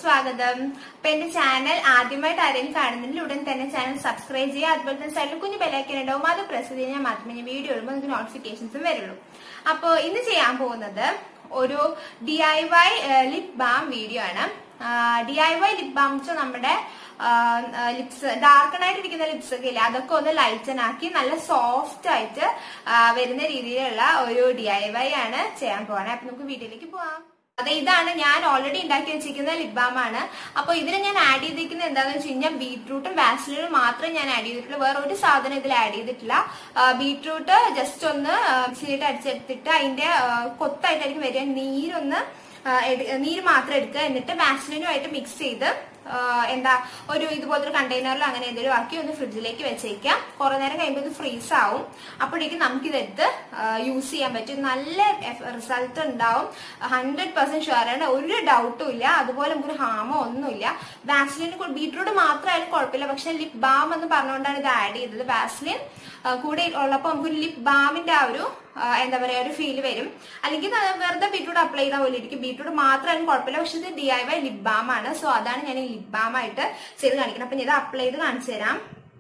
സ്വാഗതം അപ്പൊ എന്റെ ചാനൽ ആദ്യമായിട്ട് ആരെങ്കിലും കാണുന്നതിൽ ഉടൻ തന്നെ ചാനൽ സബ്സ്ക്രൈബ് ചെയ്യുക അതുപോലെ തന്നെ സൈഡിൽ കുഞ്ഞു ബെലൈക്കൻ ഉണ്ടാവും അത് പ്രസ് ചെയ്യാൻ മാത്രമേ ഞാൻ വീഡിയോ ഇടുമ്പോൾ നിങ്ങൾക്ക് നോട്ടിഫിക്കേഷൻസും വരുള്ളൂ അപ്പൊ ഇന്ന് ചെയ്യാൻ പോകുന്നത് ഒരു D I Y lip balm video ആണ് D I Y lip balm വെച്ചാൽ നമ്മുടെ ലിപ്സ് ഡാർക്കണായിട്ടിരിക്കുന്ന ലിപ്സ് ഒക്കെ ഇല്ലേ അതൊക്കെ ഒന്ന് ലൈറ്റൻ ആക്കി നല്ല സോഫ്റ്റ് ആയിട്ട് ആ, വരുന്ന രീതിയിലുള്ള ഒരു ഡി ഐ വൈ ആണ് ചെയ്യാൻ പോവാണ് അപ്പൊ നമുക്ക് വീഡിയോയിലേക്ക് പോവാം അതെ ഇതാണ് ഞാൻ ഓൾറെഡി ഉണ്ടാക്കി വെച്ചിരിക്കുന്ന ലിപ് ബാം ആണ് അപ്പൊ ഇതിന് ഞാൻ ആഡ് ചെയ്തിരിക്കുന്നത് എന്താണെന്ന് വെച്ച് കഴിഞ്ഞാൽ ബീട്രൂട്ടും വാസലിനും മാത്രമേ ഞാൻ ആഡ് ചെയ്തിട്ടുള്ളൂ വേറെ ഒരു സാധനം ഇതിൽ ആഡ് ചെയ്തിട്ടില്ല ബീട്രൂട്ട് ജസ്റ്റ് ഒന്ന് മിക്സിയിലിട്ട് അടിച്ചെടുത്തിട്ട് അതിന്റെ ആ, കൊത്തായിട്ടായിരിക്കും വരിക നീരൊന്ന് ആ, എടു- നീര് മാത്രം എടുക്കുക എന്നിട്ട് വാസലിനുമായിട്ട് മിക്സ് ചെയ്ത് ആ, എന്താ ഒരു ഇതുപോലത്തെ ഒരു കണ്ടെയ്നറിൽ അങ്ങനെ എന്തെങ്കിലും ആക്കി ഒന്ന് ഫ്രിഡ്ജിലേക്ക് വെച്ചേക്കാം കുറെ നേരം കഴിയുമ്പോൾ ഇത് ഫ്രീസ് ആവും അപ്പോഴേക്കും നമുക്കിതെടുത്ത് യൂസ് ചെയ്യാൻ പറ്റും നല്ല റിസൾട്ട് ഉണ്ടാവും ഹൺഡ്രഡ് പെർസെന്റ് ഷുവർ ആണ് ഒരു ഡൗട്ടും ഇല്ല അതുപോലെ നമുക്കൊരു ഹാമോ ഒന്നുമില്ല വാസ്ലിന് ബീട്രൂട്ട് മാത്രമായാലും കുഴപ്പമില്ല പക്ഷെ ലിപ് ബാം എന്ന് പറഞ്ഞുകൊണ്ടാണ് ഇത് ആഡ് ചെയ്തത് വാസ്ലിൻ കൂടെ ഉള്ളപ്പോൾ നമുക്ക് ലിപ് ബാമിന്റെ ആ ഒരു ആ, എന്താ പറയാ ഒരു ഫീൽ വരും അല്ലെങ്കിൽ ന- വെറുതെ ബീട്രൂട്ട് അപ്ലൈ ചെയ്താൽ പോലെ ഇരിക്കും ബീട്രൂട്ട് മാത്രമായാലും കുഴപ്പമില്ല പക്ഷെ ഇത് D I Y lip balm ആണ് സോ അതാണ് ഞാൻ ഈ ലിപ് ബാം ആയിട്ട് ചെയ്ത് കാണിക്കുന്നത് അപ്പൊ ഞാൻ ഇത് അപ്ലൈ ചെയ്ത് കാണിച്ചു തരാം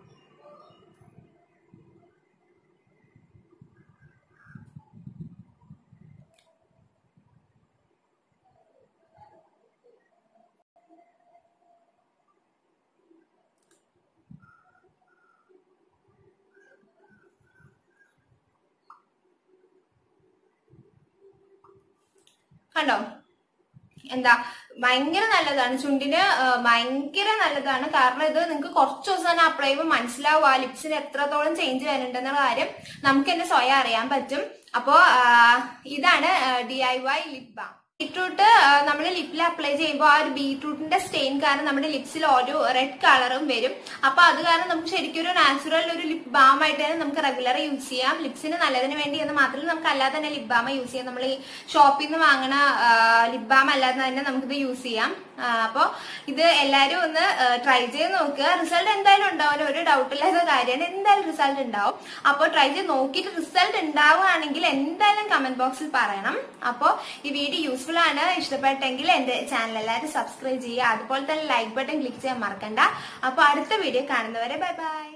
കണ്ടോ എന്താ ഭയങ്കര നല്ലതാണ് ചുണ്ടിന് ആ, ഭയങ്കര നല്ലതാണ് കാരണം ഇത് നിങ്ങൾക്ക് കുറച്ച് ദിവസം തന്നെ അപ്ലൈ ചെയ്യുമ്പോൾ മനസ്സിലാവും ആ ലിപ്സിന് എത്രത്തോളം ചേഞ്ച് വരുന്നുണ്ടെന്നുള്ള കാര്യം നമുക്ക് തന്നെ സ്വയം അറിയാൻ പറ്റും അപ്പോ ആ, ഇതാണ് D I Y lip balm beetroot നമ്മൾ ലിപ്പിൽ അപ്ലൈ ചെയ്യുമ്പോൾ ആ ഒരു ബീട്രൂട്ടിന്റെ സ്റ്റെയിൻ കാരണം നമ്മുടെ ലിപ്സിൽ ഒരു റെഡ് കളറും വരും അപ്പൊ അത് കാരണം നമുക്ക് ശരിക്കും ഒരു നാച്ചുറൽ ഒരു ലിപ് ബാം ആയിട്ട് തന്നെ നമുക്ക് റെഗുലർ യൂസ് ചെയ്യാം ലിപ്സിന് നല്ലതിന് വേണ്ടി എന്ന് മാത്രമല്ല നമുക്ക് അല്ലാതെ തന്നെ ലിപ് ബാം യൂസ് ചെയ്യാം നമ്മൾ ഈ ഷോപ്പിൽ നിന്ന് വാങ്ങണ ലിപ് ബാം അല്ലാതെ തന്നെ നമുക്കിത് യൂസ് ചെയ്യാം അപ്പോൾ ഇത് എല്ലാവരും ഒന്ന് ട്രൈ ചെയ്ത് നോക്കുക റിസൾട്ട് എന്തായാലും ഉണ്ടാവും ഒരു ഡൗട്ട് ഇല്ലാത്ത കാര്യമാണ് എന്തായാലും റിസൾട്ട് ഉണ്ടാവും അപ്പോൾ ട്രൈ ചെയ്ത് നോക്കിയിട്ട് റിസൾട്ട് ഉണ്ടാവുകയാണെങ്കിൽ എന്തായാലും കമന്റ് ബോക്സിൽ പറയണം അപ്പോൾ ഈ വീഡിയോ യൂസ്ഫുൾ ആണ് ഇഷ്ടപ്പെട്ടെങ്കിൽ എന്റെ ചാനൽ എല്ലാവരും സബ്സ്ക്രൈബ് ചെയ്യുക അതുപോലെ തന്നെ ലൈക്ക് ബട്ടൺ ക്ലിക്ക് ചെയ്യാൻ മറക്കണ്ട അപ്പോൾ അടുത്ത വീഡിയോ കാണുന്നവരെ ബൈ ബൈ